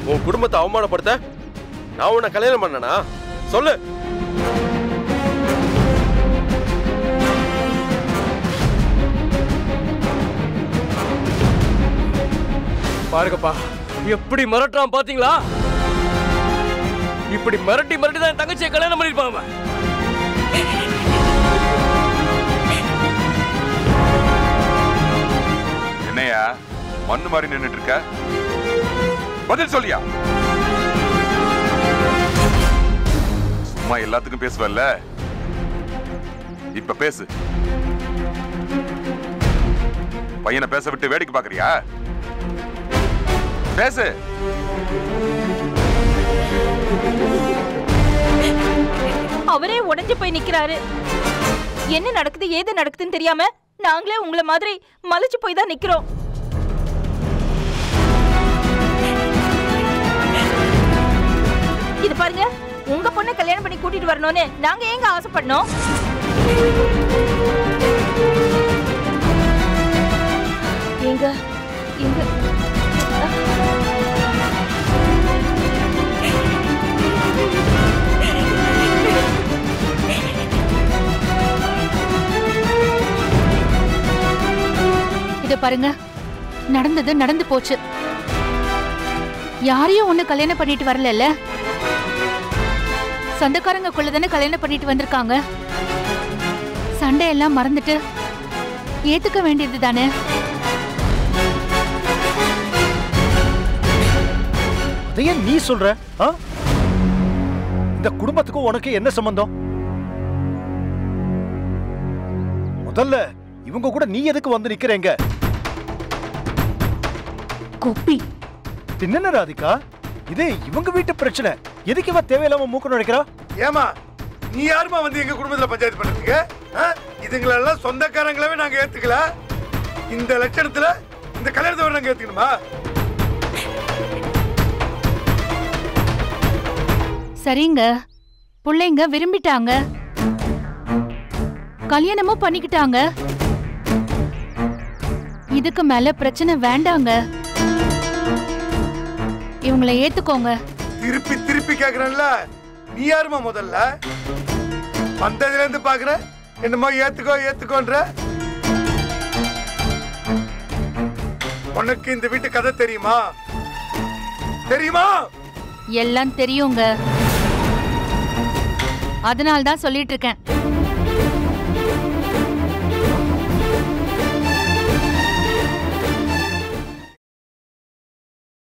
உன் குடும்பத்தை அவமானப்படுத்த நான் உன்னை கல்யாணம் பண்ணனா சொல்லு பாருங்கப்பா எப்படி மிரட்டுறான் பாத்தீங்களா இப்படி மிரட்டி மிரட்டி தான் என் தங்கச்சியை கல்யாணம் பண்ணிருப்பாங்க அவன். என்னையா மண்ணு மாதிரி நின்னுட்டு இருக்க பதில் சொல்லியா சும்மா எல்லாத்துக்கும் பேசுவல்ல இப்ப பேசு பையனை பேச விட்டு வேடிக்கை பாக்குறியா பேசு அவரே உடைஞ்சு போய் நிக்கிறாரு என்ன நடக்குது ஏது நடக்குதுன்னு தெரியாம நாங்களே உங்களை மாதிரி மலைச்சு போய் தான் நிக்கிறோம் இது பாருங்க உங்க பொண்ணை கல்யாணம் பண்ணி கூட்டிட்டு வரணும்னு நாங்க ஏங்க ஆசைப்படணும் எங்க எங்க இத பாருங்க நடந்தது நடந்து போச்சு யாரையும் ஒண்ணு கல்யாணம் பண்ணிட்டு வரல சொந்தக்காரங்க தானே கல்யாணம் பண்ணிட்டு வந்திருக்காங்க சண்டை எல்லாம் மறந்துட்டு ஏத்துக்க வேண்டியது தானே அதை ஏன் நீ சொல்ற ஆ? இந்த குடும்பத்துக்கும் உனக்கு என்ன சம்பந்தம் முதல்ல இவங்க கூட நீ எதுக்கு வந்து நிக்கிறேங்க கொப்பி பின்ன ராதிகா இது இவங்க வீட்டு பிரச்சனை எதுக்கு இவ தேவையில்லாம மூக்கு நுழைக்கிறா ஏமா நீ யாருமா வந்து எங்க குடும்பத்துல பஞ்சாயத்து பண்றதுக்கு ஆ? இதுங்களெல்லாம் சொந்தக்காரங்களவே நாங்க ஏத்துக்கல இந்த லட்சணத்துல இந்த கல்யாணத்தை வர நாங்க ஏத்துக்கணுமா சரிங்க பிள்ளைங்க விரும்பிட்டாங்க கல்யாணமும் பண்ணிக்கிட்டாங்க இதுக்கு மேல பிரச்சனை வேண்டாங்க இவங்களை ஏத்துக்கோங்க திருப்பி திருப்பி கேக்குறேன்ல நீ யாருமா முதல்ல வந்ததுல இருந்து பாக்குற என்னமோ ஏத்துக்கோ ஏத்துக்கோன்ற உனக்கு இந்த வீட்டு கதை தெரியுமா தெரியுமா எல்லாம் தெரியுங்க அதனால தான் சொல்லிட்டு இருக்கேன்